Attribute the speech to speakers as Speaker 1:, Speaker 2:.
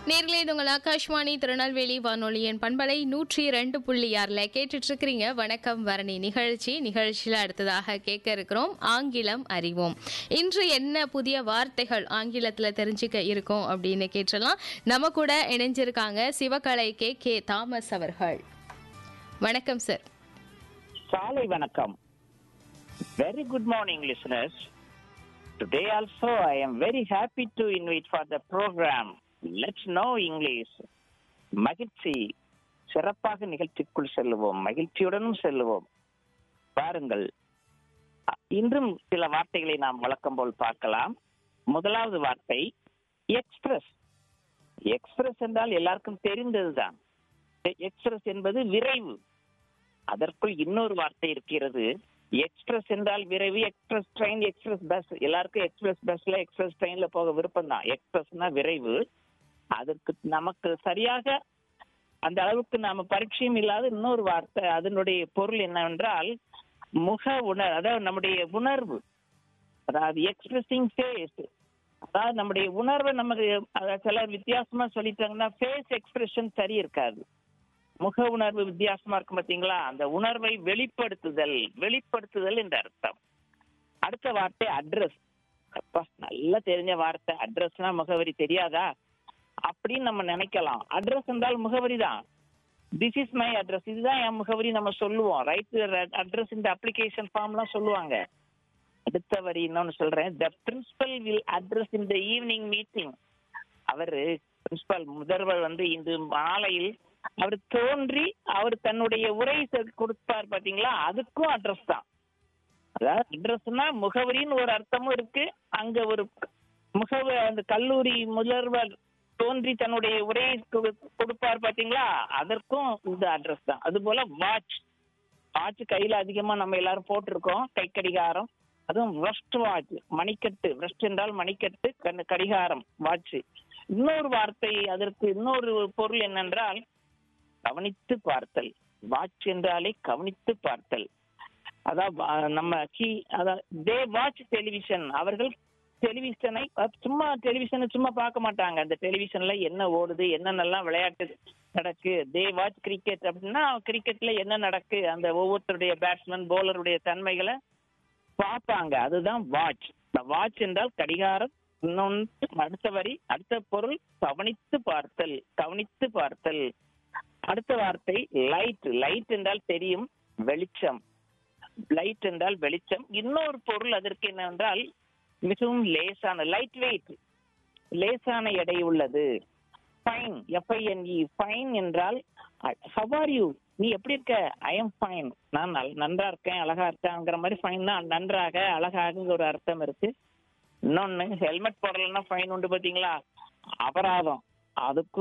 Speaker 1: நேர்களே இது உங்கள் ஆகாஷ்வாணி திருநெல்வேலி வானொலியின் பண்பலை நூற்றி ரெண்டு புள்ளி ஆறில் கேட்டுட்டு இருக்கிறீங்க வணக்கம் வரணி நிகழ்ச்சி நிகழ்ச்சியில் அடுத்ததாக கேட்க இருக்கிறோம் ஆங்கிலம் அறிவோம் இன்று என்ன புதிய வார்த்தைகள் ஆங்கிலத்தில் தெரிஞ்சுக்க இருக்கோம் அப்படின்னு கேட்டலாம் நம்ம கூட இணைஞ்சிருக்காங்க சிவகலை கே கே தாமஸ் அவர்கள் வணக்கம் sir
Speaker 2: Sally Vanakkam. Very good morning, listeners. Today also, I am very happy to invite for the program. Let's know English. மகிழ்ச்சி சிறப்பாக நிகழ்ச்சிக்குள் செல்லுவோம் மகிழ்ச்சியுடனும் செல்லுவோம் பாருங்கள் அ- இன்றும் சில வார்த்தைகளை நாம் வழக்கம் போல் பார்க்கலாம் முதலாவது வார்த்தை எக்ஸ்பிரஸ் எக்ஸ்பிரஸ் என்றால் எல்லாருக்கும் தெரிந்ததுதான் எக்ஸ்பிரஸ் என்பது விரைவு அதற்குள் இன்னொரு வார்த்தை இருக்கிறது எக்ஸ்பிரஸ் என்றால் விரைவு எக்ஸ்பிரஸ் ட்ரெயின் எக்ஸ்பிரஸ் பஸ் எல்லாருக்கும் எக்ஸ்பிரஸ் பஸ்ல எக்ஸ்பிரஸ் ட்ரெயின்ல போக விருப்பம் தான் எக்ஸ்பிரஸ்னா விரைவு அதற்கு நமக்கு சரியாக அந்த அளவுக்கு நாம பரிச்சயம் இல்லாத இன்னொரு வார்த்தை அதனுடைய பொருள் என்னவென்றால் முக உணர் அதாவது நம்முடைய உணர்வு அதாவது எக்ஸ்பிரஸிங் ஃபேஸ் அதாவது நம்முடைய உணர்வை நமக்கு அதாவது சிலர் வித்தியாசமா சொல்லிட்டாங்கன்னா ஃபேஸ் எக்ஸ்பிரஷன் சரி இருக்காது முக உணர்வு வித்தியாசமா இருக்கும் பாத்தீங்களா அந்த உணர்வை வெளிப்படுத்துதல் வெளிப்படுத்துதல் என்ற அர்த்தம் அடுத்த வார்த்தை அட்ரஸ் அப்பா நல்லா தெரிஞ்ச வார்த்தை அட்ரஸ்னா முகவரி தெரியாதா அப்படின்னு நம்ம நினைக்கலாம் அட்ரஸ் என்றால் முகவரி தான் திஸ் இஸ் மை அட்ரஸ் இதுதான் என் முகவரி நம்ம சொல்லுவோம் ரைட் அட்ரஸ் இந்த அப்ளிகேஷன் ஃபார்ம்லாம் சொல்லுவாங்க அடுத்த வரி இன்னொன்னு சொல்றேன் the principal will address in the evening meeting அவரு பிரின்சிபல் முதல்வர் வந்து இன்று மாலையில் அவர் தோன்றி அவர் தன்னுடைய உரை செ- கொடுப்பார் பாத்தீங்களா அதுக்கும் அட்ரஸ் தான் அதாவது அட்ரஸ்னா முகவரின்னு ஒரு அர்த்தமும் இருக்கு அங்க ஒரு முகவ அந்த கல்லூரி முதல்வர் தோன்றி தன்னுடைய உரையை கொடு- கொடுப்பார் பாத்தீங்களா அதற்கும் இந்த அட்ரஸ் தான் அது போல வாட்ச் வாட்ச் கையில அதிகமா நம்ம எல்லாரும் போட்டிருக்கோம் கை கடிகாரம் அதுவும் வெஸ்ட் வாட்ச் மணிக்கட்டு வெஸ்ட் என்றால் மணிக்கட்டு கண்ணு- கடிகாரம் வாட்ச் இன்னொரு வார்த்தை அதற்கு இன்னொரு பொருள் என்னென்றால் கவனித்து பார்த்தல் வாட்ச் என்றாலே கவனித்து பார்த்தல் அதான் வா- நம்ம கி அதான் தே வாட்ச் டெலிவிஷன் அவர்கள் டெலிவிஷனை அஹ், சும்மா டெலிவிஷனை சும்மா பார்க்க மாட்டாங்க அந்த டெலிவிஷன்ல என்ன ஓடுது என்னென்னலாம் விளையாட்டு நடக்கு தே வாட்ச் கிரிக்கெட் அப்படின்னா கிரிக்கெட்ல என்ன நடக்கு அந்த ஒவ்வொருத்தருடைய பேட்ஸ்மேன் போலருடைய தன்மைகளை பார்ப்பாங்க அதுதான் வாட்ச் வாட்ச் என்றால் கடிகாரம் இன்னொன்று அடுத்த வரி அடுத்த பொருள் கவனித்து பார்த்தல் கவனித்து பார்த்தல் அடுத்த வார்த்தை லைட் லைட் என்றால் தெரியும் வெளிச்சம் லைட் என்றால் வெளிச்சம் இன்னொரு பொருள் அதற்கு என்னவென்றால் மிகவும் லேசான லைட் வெயிட் லேசான எடை உள்ளது ஃபைன் எஃப்ஐஎன்இ ஃபைன் என்றால் ஹவ் ஆர் யூ நீ எப்படி இருக்க ஐ எம் ஃபைன் நான் நல்- நன்றா இருக்கேன் அழகா இருக்கேங்கிற மாதிரி ஃபைன் தான் நன்றாக அழகாக ஒரு அர்த்தம் இருக்கு இன்னொன்னு ஹெல்மெட் போடலைன்னா ஃபைன் உண்டு பாத்தீங்களா அபராதம் அதுக்கும்